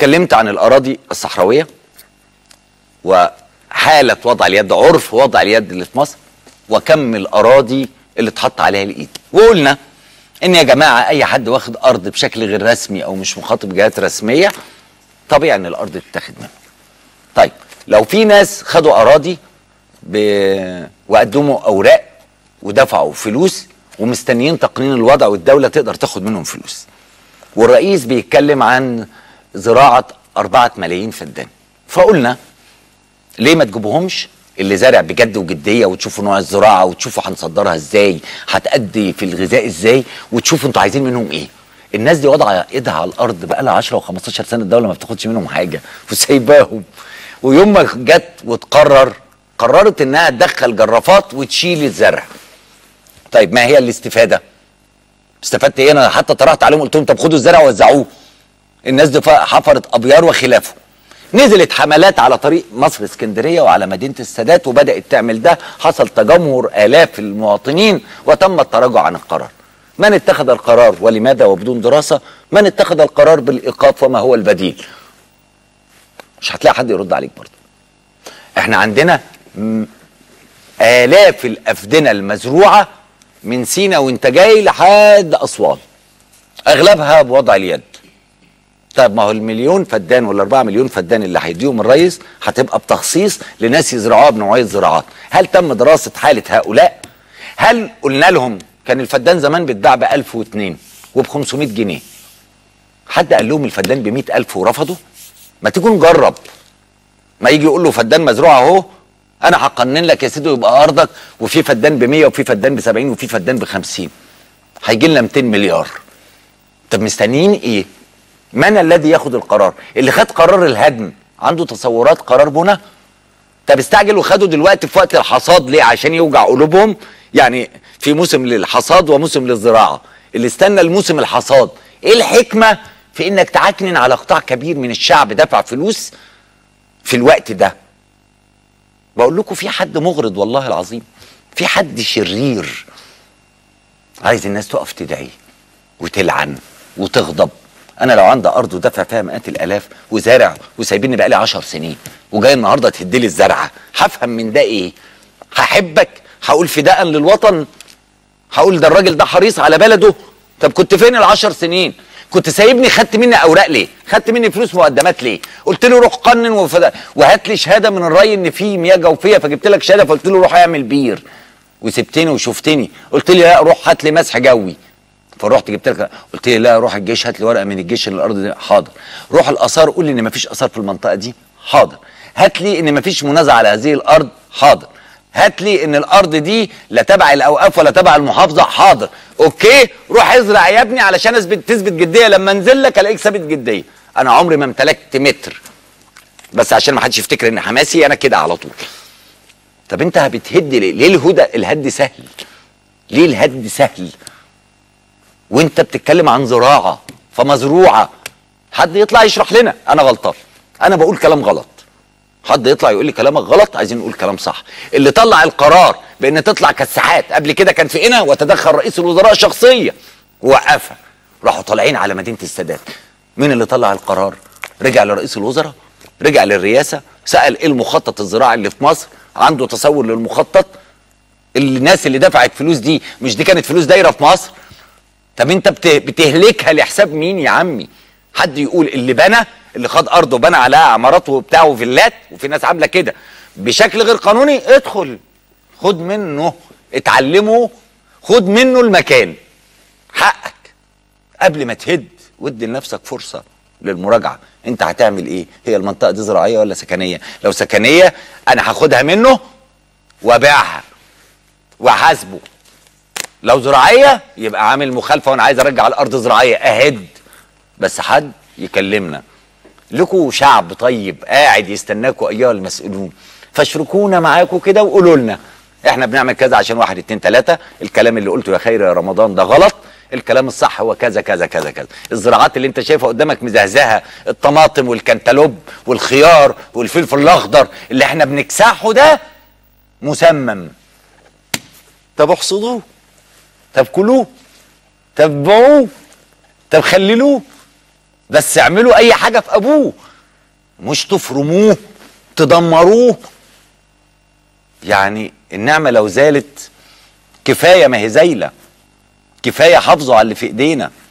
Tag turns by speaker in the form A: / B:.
A: اتكلمت عن الاراضي الصحراويه وحاله وضع اليد عرف وضع اليد اللي في مصر وكم الاراضي اللي اتحط عليها الايد وقلنا ان يا جماعه اي حد واخد ارض بشكل غير رسمي او مش مخاطب جهات رسميه طبيعي ان الارض تتاخد منه طيب لو في ناس خدوا اراضي ب... وقدموا اوراق ودفعوا فلوس ومستنيين تقنين الوضع والدوله تقدر تاخد منهم فلوس والرئيس بيتكلم عن زراعه أربعة ملايين فدان فقلنا ليه ما تجيبوهمش اللي زارع بجد وجديه وتشوفوا نوع الزراعه وتشوفوا هنصدرها ازاي هتأدي في الغذاء ازاي وتشوفوا انتوا عايزين منهم ايه الناس دي وضع ايدها على الارض بقى لها 10 و15 سنه الدوله ما بتاخدش منهم حاجه وسايباهم ويوم ما جت وتقرر قررت انها تدخل جرافات وتشيل الزرع طيب ما هي الاستفاده استفدت ايه انا حتى طرحت عليهم قلت لهم طب خدوا الزرع ووزعوه الناس دي حفرت ابيار وخلافه نزلت حملات على طريق مصر اسكندريه وعلى مدينه السادات وبدات تعمل ده حصل تجمهر الاف المواطنين وتم التراجع عن القرار من اتخذ القرار ولماذا وبدون دراسه من اتخذ القرار بالايقاف وما هو البديل مش هتلاقي حد يرد عليك برضه احنا عندنا آلاف الأفدنة المزروعة من سينا وانت جاي لحد أسوان أغلبها بوضع اليد طيب ما هو المليون فدان ولا 4 مليون فدان اللي هيديهم الرئيس هتبقى بتخصيص لناس يزرعوها بنوعيه زراعات هل تم دراسه حاله هؤلاء هل قلنا لهم كان الفدان زمان بيتباع ب 1002 وب 500 جنيه حد قال لهم الفدان ب 100000 ورفضوا ما تيجوا نجرب ما يجي يقول له فدان مزروع اهو انا هقنن لك يا سيدي يبقى ارضك وفي فدان ب 100 وفي فدان ب 70 وفي فدان ب 50 هيجي لنا 200 مليار طب مستنيين ايه من الذي ياخد القرار اللي خد قرار الهدم عنده تصورات قرار بنى طب استعجل وخدوا دلوقتي في وقت الحصاد ليه عشان يوجع قلوبهم يعني في موسم للحصاد وموسم للزراعه اللي استنى الموسم الحصاد ايه الحكمه في انك تعكنن على قطاع كبير من الشعب دفع فلوس في الوقت ده بقول لكم في حد مغرض والله العظيم في حد شرير عايز الناس تقف تدعي وتلعن وتغضب انا لو عندي ارض ودافع فيها مئات الالاف وزارع وسايبيني بقالي 10 سنين وجاي النهارده تهدلي الزرعه هفهم من ده ايه هحبك هقول فداء للوطن هقول ده الراجل ده حريص على بلده طب كنت فين العشر سنين كنت سايبني خدت مني اوراق ليه خدت مني فلوس مقدمات ليه قلت له روح قنن وفدا وهات لي شهاده من الري ان في مياه جوفيه فجبت لك شهاده فقلت له روح اعمل بير وسبتني وشفتني قلت لي لا روح هات لي مسح جوي فرحت جبت لك قلت لي لا روح الجيش هات لي ورقه من الجيش ان الارض دي حاضر روح الاثار قول لي ان مفيش اثار في المنطقه دي حاضر هات لي ان مفيش منازعه على هذه الارض حاضر هات لي ان الارض دي لا تبع الاوقاف ولا تبع المحافظه حاضر اوكي روح ازرع يا ابني علشان اثبت تثبت جديه لما انزل لك الاقيك ثابت جديه انا عمري ما امتلكت متر بس عشان ما حدش يفتكر ان حماسي انا كده على طول طب انت بتهد ليه ليه الهدى الهد سهل ليه الهد سهل وانت بتتكلم عن زراعه فمزروعه حد يطلع يشرح لنا انا غلطان انا بقول كلام غلط حد يطلع يقول لي كلامك غلط عايزين نقول كلام صح اللي طلع القرار بان تطلع كالساعات قبل كده كان في هنا وتدخل رئيس الوزراء شخصيا ووقفها راحوا طالعين على مدينه السادات مين اللي طلع القرار رجع لرئيس الوزراء رجع للرئاسه سال ايه المخطط الزراعي اللي في مصر عنده تصور للمخطط الناس اللي دفعت فلوس دي مش دي كانت فلوس دايره في مصر طب انت بتهلكها لحساب مين يا عمي حد يقول اللي بنى اللي خد ارضه وبنى عليها عمارات وبتاع وفيلات وفي ناس عامله كده بشكل غير قانوني ادخل خد منه اتعلمه خد منه المكان حقك قبل ما تهد ودي لنفسك فرصه للمراجعه انت هتعمل ايه هي المنطقه دي زراعيه ولا سكنيه لو سكنيه انا هاخدها منه وابيعها واحاسبه لو زراعيه يبقى عامل مخالفه وانا عايز ارجع الارض زراعيه اهد بس حد يكلمنا لكم شعب طيب قاعد يستناكم ايها المسؤولون فاشركونا معاكم كده وقولوا لنا احنا بنعمل كذا عشان واحد اتنين تلاته الكلام اللي قلته يا خير يا رمضان ده غلط الكلام الصح هو كذا كذا كذا كذا الزراعات اللي انت شايفها قدامك مزهزهه الطماطم والكنتالوب والخيار والفلفل الاخضر اللي احنا بنكسحه ده مسمم طب احصدوه طب كلوه طب بيعوه طب خللوه بس اعملوا اي حاجه في ابوه مش تفرموه تدمروه يعني النعمه لو زالت كفايه ما هي زايله كفايه حافظوا على اللي في ايدينا